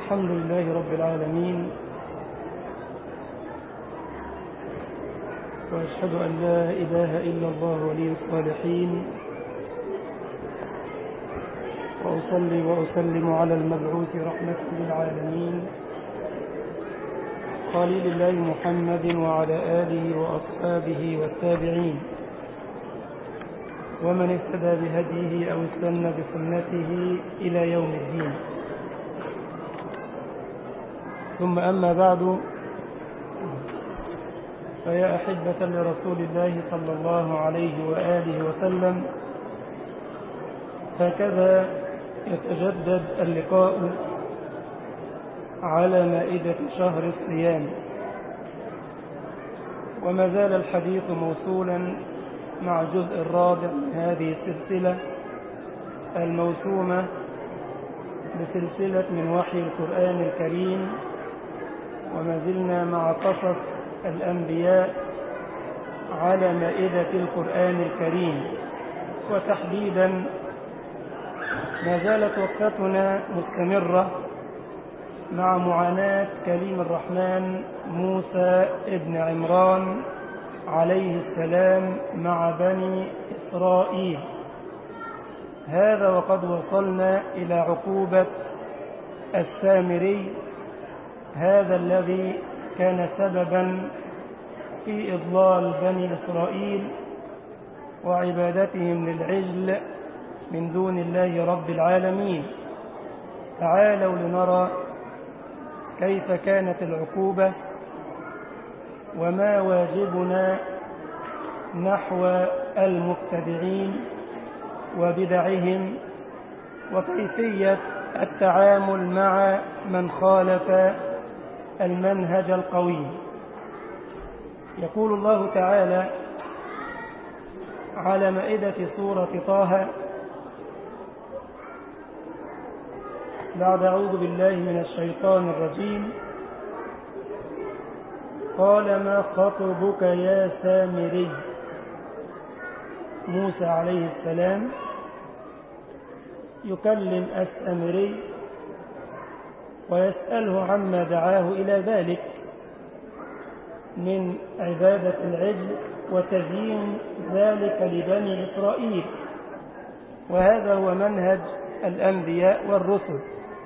الحمد لله رب العالمين وأشهد أن لا إله إلا الله ولي الصالحين وأصلي وأسلم على المبعوث رحمة للعالمين خليل الله محمد وعلى آله وأصحابه والتابعين ومن اهتدى بهديه أو استنى بسنته إلى يوم الدين ثم أما بعد فيا أحبة لرسول الله صلى الله عليه وآله وسلم هكذا يتجدد اللقاء على مائدة شهر الصيام وما زال الحديث موصولا مع الجزء الرابع من هذه السلسلة الموسومة بسلسلة من وحي القرآن الكريم وما زلنا مع قصص الأنبياء على مائدة القرآن الكريم وتحديدا ما زالت وقفتنا مستمرة مع معاناة كريم الرحمن موسى ابن عمران عليه السلام مع بني إسرائيل هذا وقد وصلنا إلى عقوبة السامري هذا الذي كان سببا في إضلال بني إسرائيل وعبادتهم للعجل من دون الله رب العالمين تعالوا لنرى كيف كانت العقوبة وما واجبنا نحو المبتدعين وبدعهم وكيفية التعامل مع من خالف المنهج القويم يقول الله تعالى على مائدة سورة طه بعد أعوذ بالله من الشيطان الرجيم قال ما خطبك يا سامري موسى عليه السلام يكلم السامري ويسأله عما دعاه إلى ذلك من عبادة العجل وتزيين ذلك لبني إسرائيل وهذا هو منهج الأنبياء والرسل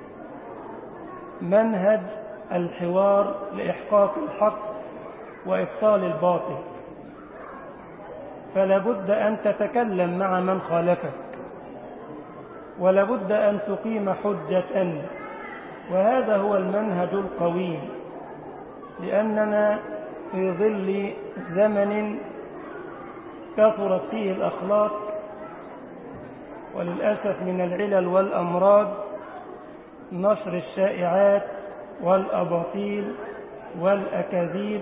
منهج الحوار لإحقاق الحق وإبطال الباطل فلا بد أن تتكلم مع من خالفك ولا بد أن تقيم حجة وهذا هو المنهج القويم لأننا في ظل زمن كثرت فيه الأخلاق وللأسف من العلل والأمراض نشر الشائعات والأباطيل والأكاذيب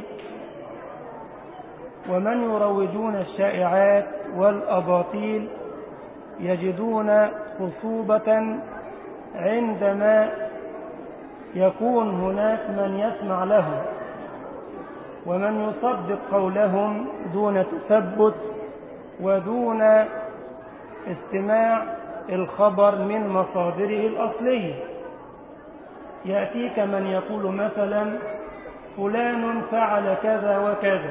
ومن يروجون الشائعات والأباطيل يجدون خصوبة عندما يكون هناك من يسمع لهم ومن يصدق قولهم دون تثبت ودون استماع الخبر من مصادره الأصلية يأتيك من يقول مثلا فلان فعل كذا وكذا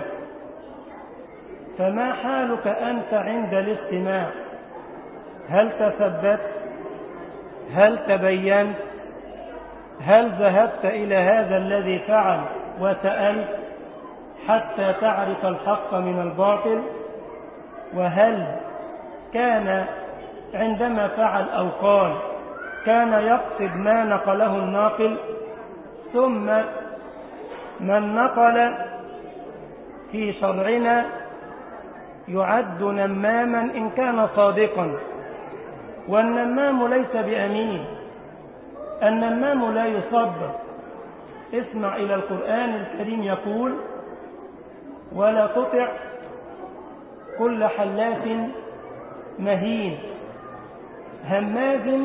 فما حالك أنت عند الاستماع هل تثبت هل تبينت هل ذهبت إلى هذا الذي فعل وسألت حتى تعرف الحق من الباطل وهل كان عندما فعل أو قال كان يقصد ما نقله الناقل ثم من نقل في شرعنا يعد نماما إن كان صادقا والنمام ليس بأمين النمام لا يصدق اسمع إلى القرآن الكريم يقول ولا تطع كل حلاف مهين هماز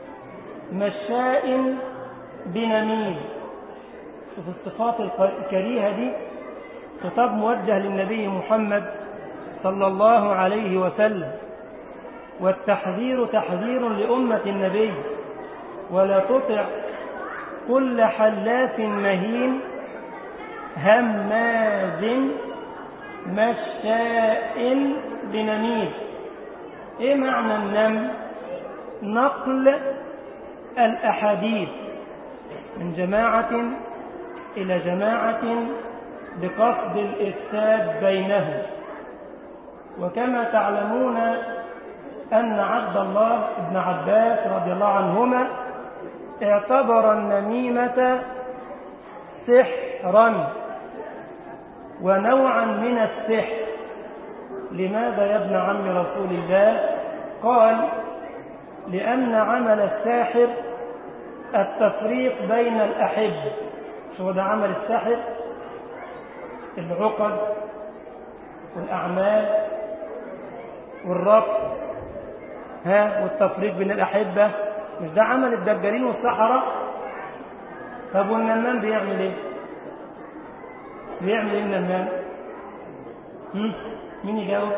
مشاء بنميم شوف الصفات الكريهة دي خطاب موجه للنبي محمد صلى الله عليه وسلم والتحذير تحذير لأمة النبي ولا تطع كل حلاف مهين هماز مشاء بنميم ايه معنى النم نقل الاحاديث من جماعه الى جماعه بقصد الافساد بينهم وكما تعلمون ان عبد الله بن عباس رضي الله عنهما اعتبر النميمه سحرا ونوعا من السحر لماذا يا ابن عم رسول الله قال لأن عمل الساحر التفريق بين الأحب شو ده عمل الساحر العقد والأعمال والربط ها والتفريق بين الأحبة مش ده عمل الدجالين والسحرة طب والنمام بيعمل ايه بيعمل ايه النمام مين يجاوب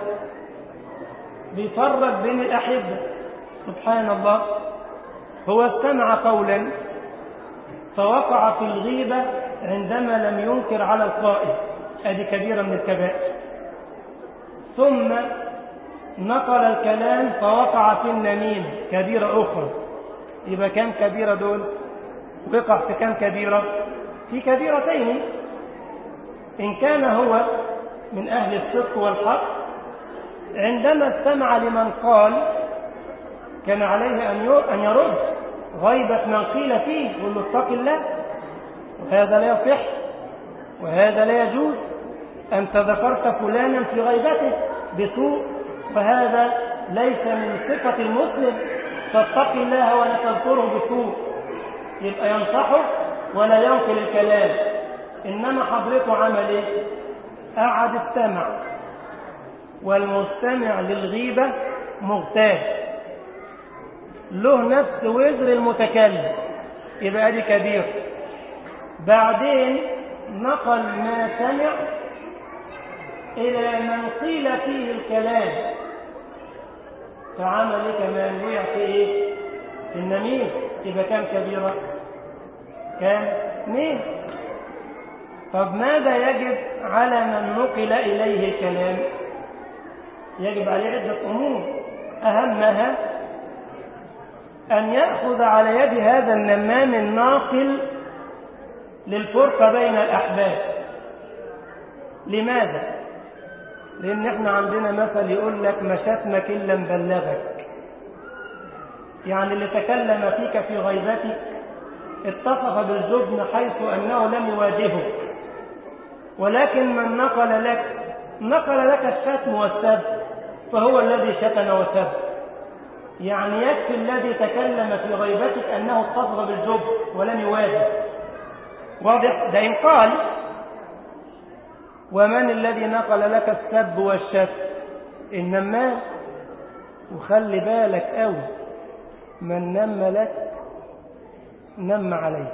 بيفرق بين الأحبة سبحان الله هو استمع قولا فوقع في الغيبة عندما لم ينكر على القائل هذه كبيرة من الكبائر ثم نقل الكلام فوقع في النميم كبيرة أخرى يبقى كم كبيرة دول وقع في كم كبيرة في كبيرتين إن كان هو من أهل الصدق والحق عندما استمع لمن قال كان عليه أن يرد غيبة من قيل فيه يقول له اتق الله وهذا لا يصح وهذا لا يجوز أنت ذكرت فلانا في غيبته بسوء فهذا ليس من صفة المسلم فاتق الله ولا تذكره بسوء يبقى ينصحه ولا ينقل الكلام إنما حضرته عمل إيه؟ قعد استمع والمستمع للغيبة مغتاب له نفس وزر المتكلم يبقى دي كبير بعدين نقل ما سمع إلى من قيل فيه الكلام فعمل إيه كمان وقع في إيه؟ في النميم يبقى كام كبيرة؟ كام؟ اثنين طب ماذا يجب على من نقل إليه الكلام يجب عليه عدة أمور أهمها أن يأخذ على يد هذا النمام الناقل للفرقة بين الأحباب لماذا؟ لأن احنا عندنا مثل يقول لك ما شتمك إلا مبلغك يعني اللي تكلم فيك في غيبتك اتصف بالجبن حيث أنه لم يواجهه ولكن من نقل لك نقل لك الشتم والسب فهو الذي شتم وسب يعني يكفي الذي تكلم في غيبتك أنه اتصف بالجبن ولم يواجه واضح ده إن قال ومن الذي نقل لك السب والشتم النمام وخلي بالك قوي من نم لك نم عليك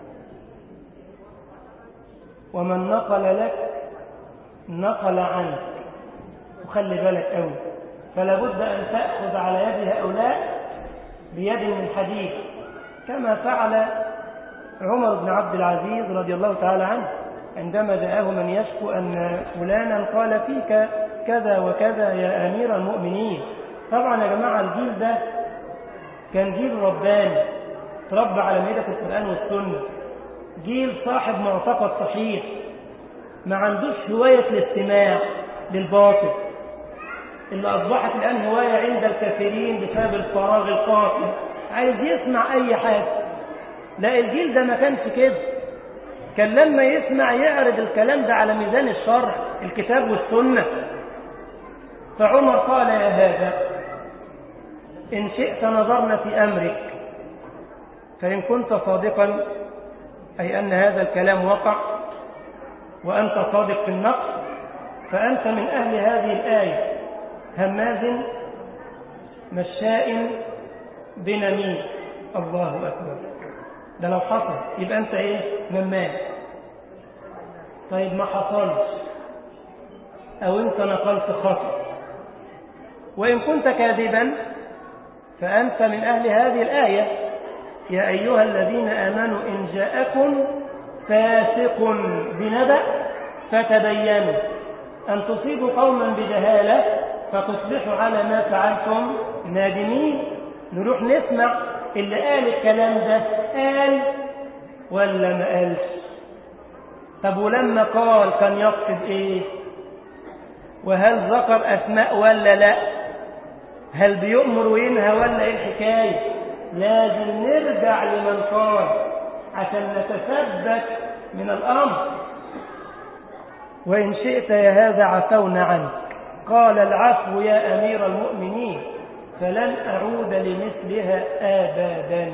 ومن نقل لك نقل عنك وخلي بالك قوي فلا بد أن تأخذ على يد هؤلاء بيد من حديد كما فعل عمر بن عبد العزيز رضي الله تعالى عنه عندما جاءه من يشكو أن فلانا قال فيك كذا وكذا يا أمير المؤمنين طبعا يا جماعة الجيل ده كان جيل رباني تربى على ميدة القرآن والسنة جيل صاحب معتقد صحيح ما عندوش هواية الاستماع للباطل اللي أصبحت الآن هواية عند الكثيرين بسبب الفراغ القاتل عايز يسمع أي حاجة لا الجيل ده ما كانش كده كان لما يسمع يعرض الكلام ده على ميزان الشرع الكتاب والسنة فعمر قال يا هذا إن شئت نظرنا في أمرك فإن كنت صادقا أي أن هذا الكلام وقع وأنت صادق في النقص فأنت من أهل هذه الآية هماز مشاء بنميم الله أكبر ده لو حصل يبقى أنت إيه نمام طيب ما حصلش أو أنت نقلت خطأ وإن كنت كاذبا فأنت من أهل هذه الآية يا أيها الذين آمنوا إن جاءكم فاسق بنبأ فتبينوا أن تصيبوا قوما بجهالة فتصبحوا على ما فعلتم نادمين نروح نسمع اللي قال الكلام ده قال ولا ما قالش طب ولما قال كان يقصد ايه وهل ذكر اسماء ولا لا هل بيؤمر وينهى ولا ايه الحكايه لازم نرجع لمن قال عشان نتثبت من الامر وان شئت يا هذا عفونا عنك قال العفو يا امير المؤمنين فلن اعود لمثلها ابدا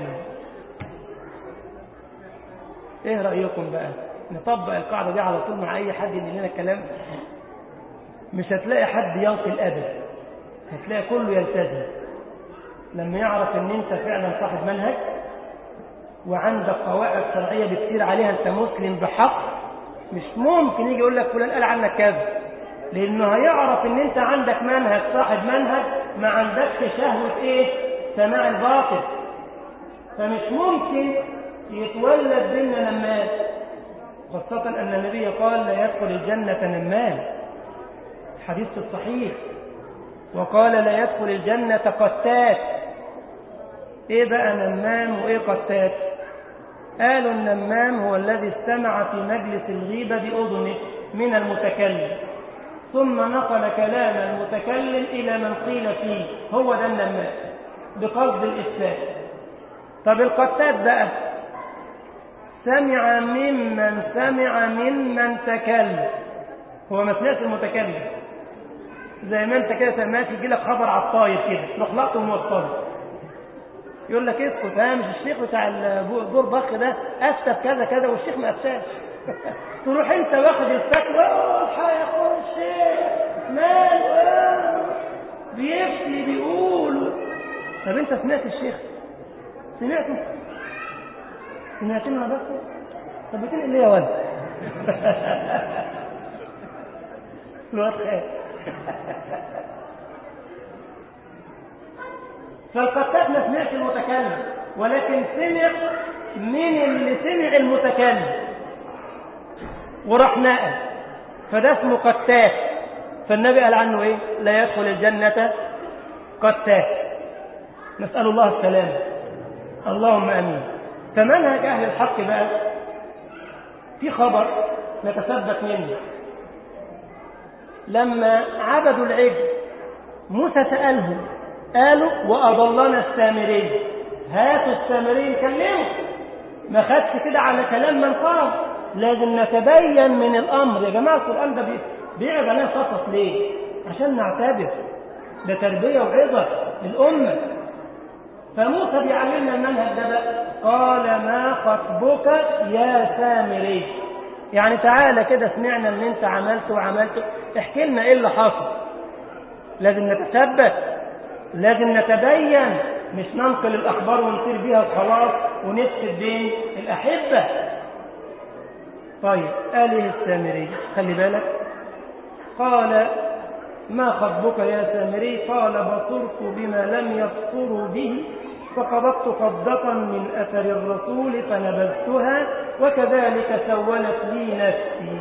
ايه رايكم بقى نطبق القاعده دي على طول مع اي حد ينقل لنا الكلام مش هتلاقي حد ينقل ابدا هتلاقي كله يلتزم لما يعرف ان انت فعلا صاحب منهج وعندك قواعد شرعيه بتسير عليها انت مسلم بحق مش ممكن يجي يقول لك فلان قال عنك كذا لانه هيعرف ان انت عندك منهج صاحب منهج ما عندكش شهوه ايه سماع الباطل فمش ممكن يتولد بيننا نمام خاصة أن النبي قال لا يدخل الجنة نمام حديث الصحيح وقال لا يدخل الجنة قتات ايه بقى نمام وايه قتات قالوا النمام هو الذي استمع في مجلس الغيبة بأذنه من المتكلم ثم نقل كلام المتكلم إلى من قيل فيه هو ده النمام بقصد الإفساد طب القتات بقى سمع ممن سمع ممن تكلم هو ما سمعش المتكلم زي ما انت كده سمعت يجي لك خبر على الطاير كده تروح لقطه وموصله يقول لك اسكت ها مش الشيخ بتاع الدور بخ ده افتى كذا كذا والشيخ ما افتاش تروح انت واخد الفتوى الحق يا اخويا الشيخ مال بيفتي بيقول طب انت سمعت الشيخ سمعته سمعتني انا بس طب بتنقل ليه يا ولد الواد خايف فالقتات ما سمعش المتكلم ولكن سمع من اللي سمع المتكلم وراح نقل فده اسمه قتات فالنبي قال عنه ايه لا يدخل الجنة قتات نسأل الله السلامة اللهم امين فمنهج اهل الحق بقى في خبر نتثبت منه لما عبدوا العجل موسى سألهم قالوا وأضلنا السامري هاتوا السامري نكلمه ما خدش كده على كلام من قال لازم نتبين من الأمر يا جماعة القرآن ده بيعرض علينا قصص ليه عشان نعتبر ده تربية وعظة للأمة فموسى بيعلمنا المنهج ده بقى قال ما خطبك يا سامري يعني تعالى كده سمعنا ان انت عملت وعملت احكي لنا ايه اللي حصل لازم نتثبت لازم نتبين مش ننقل الاخبار ونطير بيها وخلاص ونفسد بين الاحبه طيب قال ايه السامري خلي بالك قال ما خطبك يا سامري قال بصرت بما لم يبصروا به فقبضت قبضة من أثر الرسول فنبذتها وكذلك سولت لي نفسي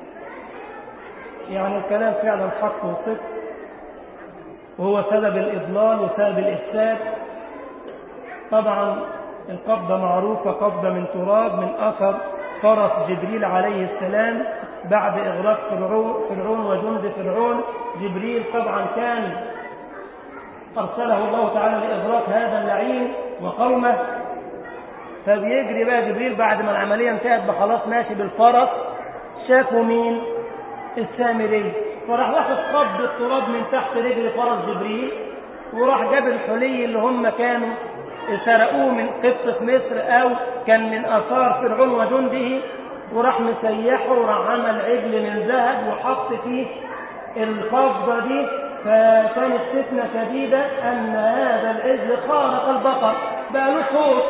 يعني الكلام فعلا حق وصدق وهو سبب الإضلال وسبب الإفساد طبعا القبضة معروفة قبضة من تراب من أثر فرس جبريل عليه السلام بعد إغراق فرعون, فرعون وجند فرعون جبريل طبعا كان أرسله الله تعالى لإغراق هذا اللعين وقومه فبيجري بقى جبريل بعد ما العملية انتهت بخلاص ماشي بالفرس شافوا مين السامري فراح واخد قبض التراب من تحت رجل فرس جبريل وراح جاب الحلي اللي هم كانوا سرقوه من قبطة مصر أو كان من آثار فرعون وجنده وراح مسيحه وراح عمل عجل من ذهب وحط فيه القبضة دي فكانت فتنة شديدة أن هذا العجل خارق البقر بقى له صوت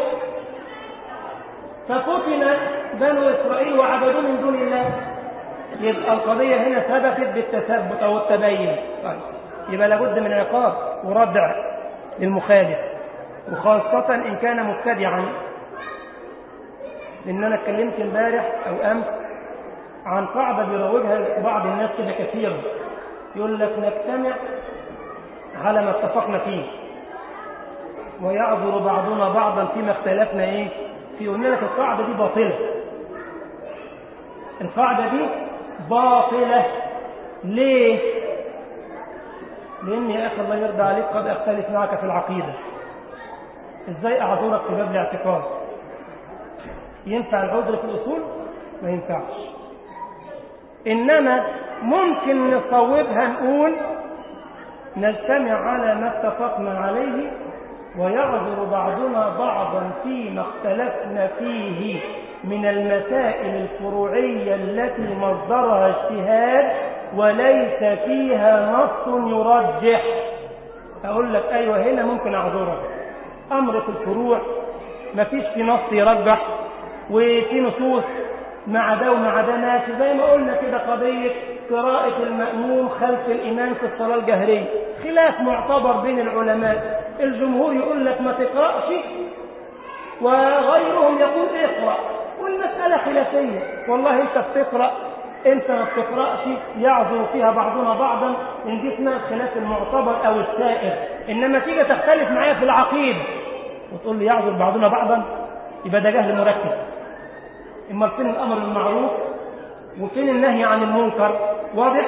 ففتن بنو إسرائيل وعبدوه من دون الله يبقى القضية هنا ثبتت بالتثبت أو التبين طيب. يبقى لابد من عقاب وردع للمخالف وخاصة إن كان مبتدعا لأن أنا اتكلمت امبارح أو أمس عن قاعدة بيروجها بعض الناس كده كثيرا يقول لك نجتمع على ما اتفقنا فيه ويعذر بعضنا بعضا فيما اختلفنا ايه في قلنا لك القاعدة دي باطلة القاعدة دي باطلة ليه لأن يا أخي الله يرضى عليك قد أختلف معك في العقيدة إزاي أعذرك في باب الاعتقاد ينفع العذر في الأصول ما ينفعش إنما ممكن نصوبها نقول نجتمع على ما اتفقنا عليه ويعذر بعضنا بعضا فيما اختلفنا فيه من المسائل الفروعية التي مصدرها اجتهاد وليس فيها نص يرجح أقول لك أيوة هنا ممكن أعذرك أمر في الفروع ما فيش في نص يرجح وفي نصوص مع ده ومع ده ماشي زي ما قلنا كده قضية قراءة المأموم خلف الإمام في الصلاة الجهرية خلاف معتبر بين العلماء الجمهور يقول لك ما تقرأش وغيرهم يقول اقرأ والمسألة خلافية والله انت بتقرأ انت ما بتقرأش يعذر فيها بعضنا بعضا ان دي اسمها الخلاف المعتبر او السائر انما تيجي تختلف معايا في العقيدة وتقول لي يعذر بعضنا بعضا يبقى ده جهل مركب اما فين الامر بالمعروف وفين النهي عن المنكر واضح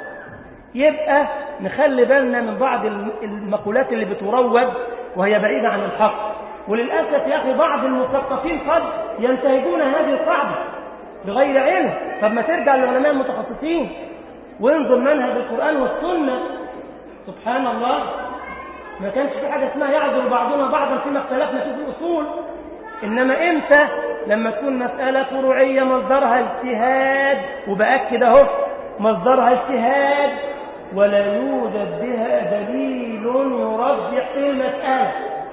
يبقى نخلي بالنا من بعض المقولات اللي بتروج وهي بعيدة عن الحق وللأسف يا أخي بعض المثقفين قد ينتهجون هذه القاعدة بغير علم طب ما ترجع للعلماء المتخصصين وانظر منهج القرآن والسنة سبحان الله ما كانش في حاجة اسمها يعذر بعضنا بعضا فيما اختلفنا فيه في الأصول إنما إمتى لما تكون مسألة فروعية مصدرها اجتهاد وبأكد أهو مصدرها اجتهاد ولا يوجد بها دليل يرجح في المسألة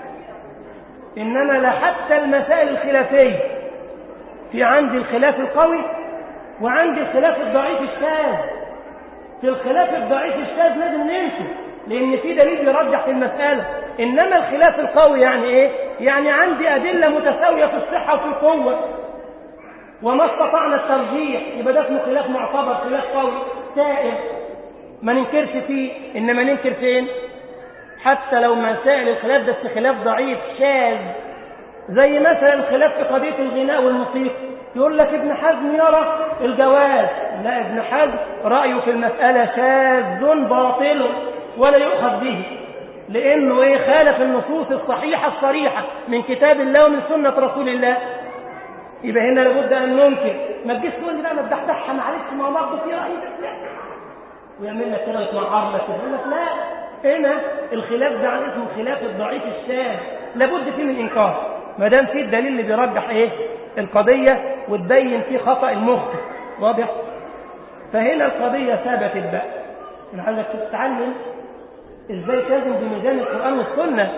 إنما لا حتى المسائل الخلافية في عندي الخلاف القوي وعندي الخلاف الضعيف الشاذ في الخلاف الضعيف الشاذ لازم نمشي لأن في دليل يرجح في المسألة إنما الخلاف القوي يعني إيه؟ يعني عندي أدلة متساوية في الصحة وفي القوة وما استطعنا الترجيح يبقى ده اسمه خلاف معتبر خلاف قوي سائر ما ننكرش فيه إنما ننكر فين؟ حتى لو مسائل الخلاف ده خلاف ضعيف شاذ زي مثلا الخلاف في قضية الغناء والموسيقى يقول لك ابن حزم يرى الجواز لا ابن حزم رأيه في المسألة شاذ باطل ولا يؤخذ به لأنه إيه خالف النصوص الصحيحة الصريحة من كتاب الله ومن سنة رسول الله يبقى هنا لابد أن ننكر ما تجيش تقول لي بقى ما تدحدحها معلش ما برضه في رأي ويعمل لك كده يتمعر لك يقول لك لا هنا الخلاف ده عن اسمه خلاف الضعيف الشاذ لابد فيه من إنكار ما دام فيه الدليل اللي بيرجح إيه القضية وتبين فيه خطأ المخطئ واضح فهنا القضية ثبتت بقى أنا عايزك تتعلم إزاي تلزم بميزان القرآن والسنة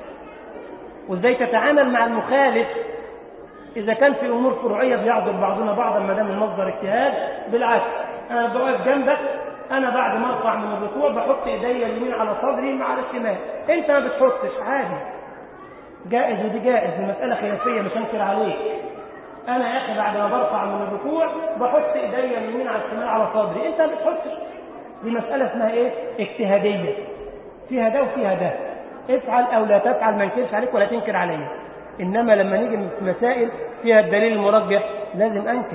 وإزاي تتعامل مع المخالف إذا كان في أمور فروعية بيعذر بعضنا بعضا ما دام المصدر اجتهاد بالعكس أنا بقف جنبك أنا بعد ما أطلع من الركوع بحط إيديا اليمين على صدري مع الشمال أنت ما بتحطش عادي جائز ودي جائز المسألة خلافية مش هنكر عليك أنا يا أخي بعد ما برفع من الركوع بحط إيديا اليمين على الشمال على صدري أنت ما بتحطش دي مسألة اسمها إيه؟ اجتهادية فيها ده وفيها ده افعل أو لا تفعل ما انكرش عليك ولا تنكر عليا إنما لما نيجي في مسائل فيها الدليل المرجح لازم أنكر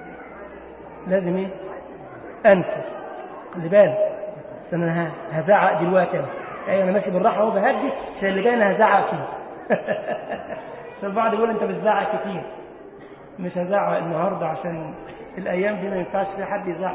لازم إيه؟ أنكر خلي بالك أنا هزعق دلوقتي أنا أيوة أنا ماشي بالراحة أهو بهدي عشان اللي جاي أنا هزعق فيه عشان البعض يقول أنت بتزعق كتير مش هزعق النهارده عشان الأيام دي ما ينفعش في حد يزعق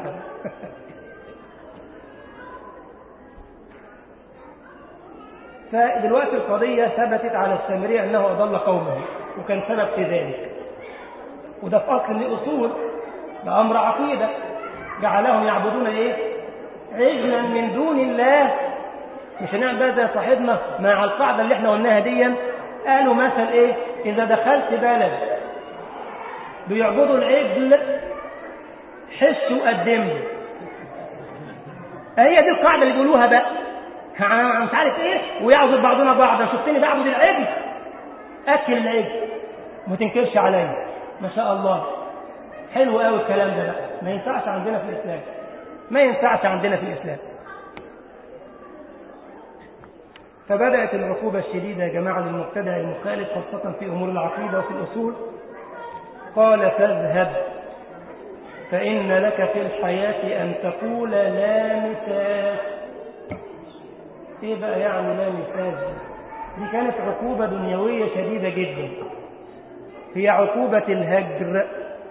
فدلوقتي القضية ثبتت على السامري أنه أضل قومه وكان سبب في ذلك وده في أصل من الأصول ده أمر عقيدة جعلهم يعبدون إيه؟ عجلا من دون الله مش هنعمل بقى زي صاحبنا مع القاعدة اللي احنا قلناها دي قالوا مثل إيه؟ إذا دخلت بلد بيعبدوا العجل حس وقدم هي دي القاعدة اللي بيقولوها بقى مش عارف ايه ويعبد بعضنا بعضا شفتني بعبد العجل اكل العجل ما تنكرش عليا ما شاء الله حلو قوي الكلام ده بقى ما ينفعش عندنا في الإسلام ما ينفعش عندنا في الإسلام فبدأت العقوبة الشديدة يا جماعة للمبتدع المخالف خاصة في أمور العقيدة وفي الأصول قال فاذهب فإن لك في الحياة أن تقول لا مساس إيه بقى يعني لا مساس دي كانت عقوبة دنيوية شديدة جدا هي عقوبة الهجر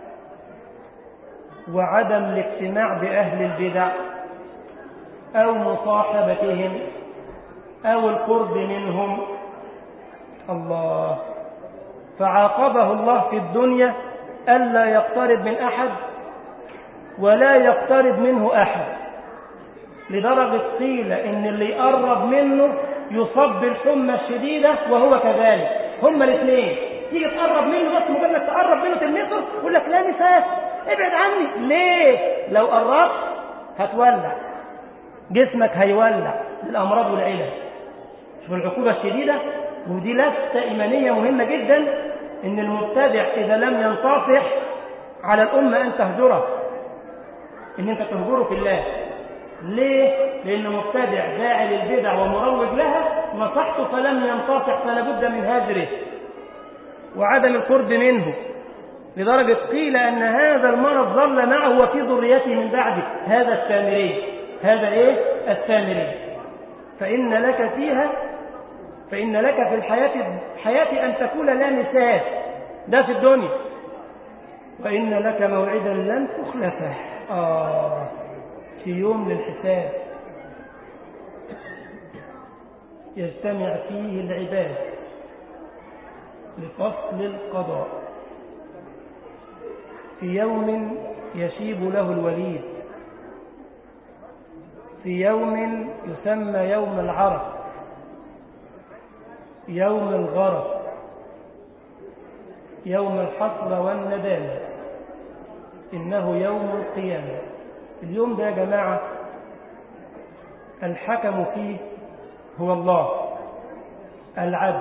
وعدم الاجتماع بأهل البدع أو مصاحبتهم أو القرب منهم الله فعاقبه الله في الدنيا ألا يقترب من أحد ولا يقترب منه أحد لدرجة قيل إن اللي يقرب منه يصاب بالحمى الشديدة وهو كذلك هما الاثنين تيجي تقرب منه بس مجرد تقرب منه تلمسه يقول لك لا مساس ابعد عني ليه لو قربت هتولع جسمك هيولع بالأمراض والعلل شوف العقوبة الشديدة ودي لفتة إيمانية مهمة جدا إن المبتدع إذا لم ينتصح على الأمة أن تهجره إن أنت تهجره في الله ليه؟ لأن مبتدع داعي للبدع ومروج لها نصحته فلم ينتصح فلا بد من هجره وعدم القرب منه لدرجة قيل أن هذا المرض ظل معه وفي ذريته من بعده هذا السامري هذا إيه؟ السامري فإن لك فيها فإن لك في الحياة حياة أن تكون لا مساس ده في الدنيا وإن لك موعدا لن تخلفه آه في يوم للحساب يجتمع فيه العباد لفصل القضاء في يوم يشيب له الوليد في يوم يسمى يوم العرق يوم الغرق يوم الحسرة والندامة إنه يوم القيامة اليوم ده يا جماعة الحكم فيه هو الله العدل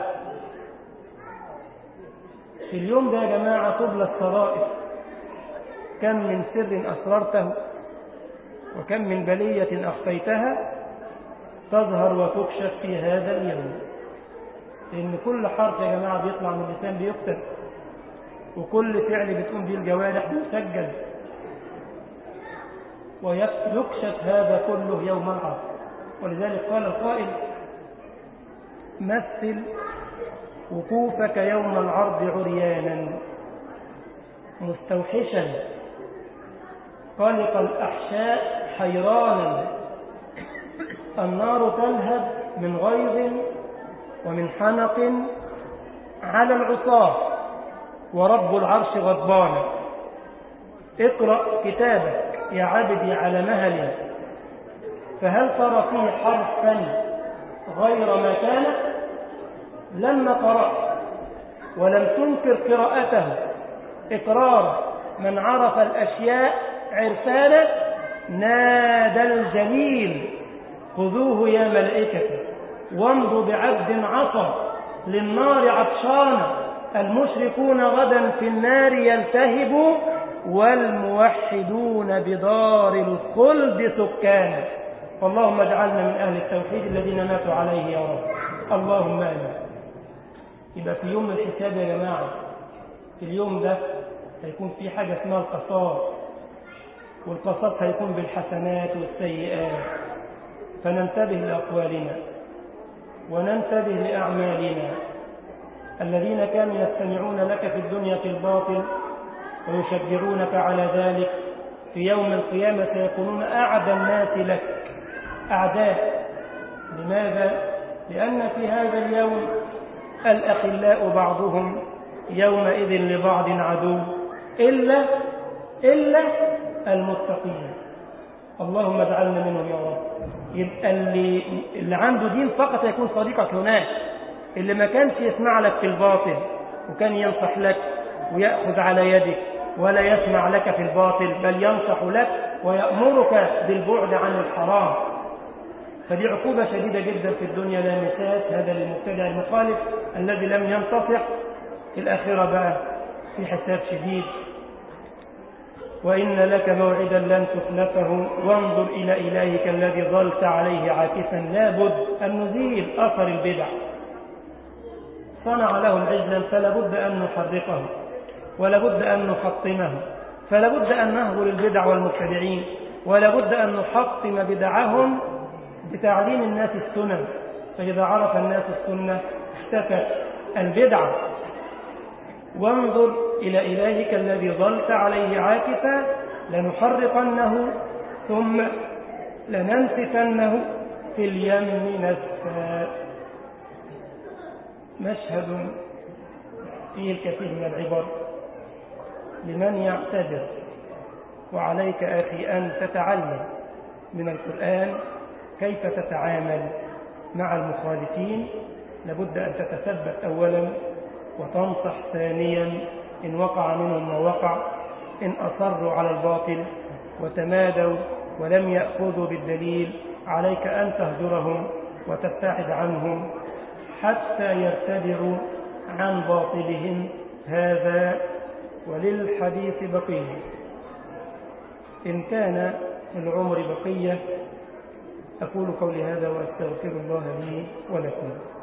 في اليوم ده يا جماعة تبلى السرائر كم من سر أسررته وكم من بلية أخفيتها تظهر وتكشف في هذا اليوم لأن كل حرف يا جماعة بيطلع من اللسان بيكتب وكل فعل بتقوم به الجوارح مسجل ويكشف هذا كله يوم العصر ولذلك قال القائل مثل وقوفك يوم العرض عريانا مستوحشا قلق الأحشاء حيرانا النار تلهب من غيظ ومن حنق على العصاة ورب العرش غضبان اقرأ كتابك يا عبدي على مهل فهل ترى فيه حرفا غير ما كان لما قرأت ولم تنكر قراءته إقرار من عرف الأشياء عرفانا نادى الجليل خذوه يا ملائكة وامضوا بعبد عصى للنار عطشانا المشركون غدا في النار يلتهبوا والموحدون بدار الخلد سكانا اللهم اجعلنا من أهل التوحيد الذين ماتوا عليه يا رب اللهم آمين يبقى في يوم الحساب يا جماعة في اليوم ده هيكون في حاجة اسمها القصاص والقصاص هيكون بالحسنات والسيئات فننتبه لأقوالنا وننتبه لأعمالنا الذين كانوا يستمعون لك في الدنيا في الباطل ويشجعونك على ذلك في يوم القيامة سيكونون أعدى الناس لك أعداء لماذا؟ لأن في هذا اليوم الأخلاء بعضهم يومئذ لبعض عدو إلا إلا المتقين اللهم اجعلنا منهم يا رب يبقى اللي, اللي عنده دين فقط يكون صديقك هناك اللي ما كانش يسمع لك في الباطل وكان ينصح لك ويأخذ على يدك ولا يسمع لك في الباطل بل ينصح لك ويأمرك بالبعد عن الحرام فدي عقوبة شديدة جدا في الدنيا لا مساس هذا للمبتدع المخالف الذي لم ينتصح في الآخرة بقى في حساب شديد وإن لك موعدا لن تخلفه وانظر إلى إلهك الذي ظلت عليه عاكفا لابد أن نزيل أثر البدع صنع له العجلا فلابد أن نحرقه ولابد أن نحطمه فلابد أن نهجر البدع والمبتدعين ولابد أن نحطم بدعهم بتعليم الناس السنن فإذا عرف الناس السنة اختفت البدعة وانظر إلى إلهك الذي ظلت عليه عاكفا لنحرقنه ثم لننسفنه في اليم نسفا مشهد فيه الكثير من العبر لمن يعتبر وعليك أخي أن تتعلم من القرآن كيف تتعامل مع المخالفين لابد أن تتثبت أولا وتنصح ثانيا إن وقع منهم ما وقع إن أصروا على الباطل وتمادوا ولم يأخذوا بالدليل عليك أن تهجرهم وتبتعد عنهم حتى يرتدعوا عن باطلهم هذا وللحديث بقية إن كان في العمر بقية أقول قولي هذا وأستغفر الله لي ولكم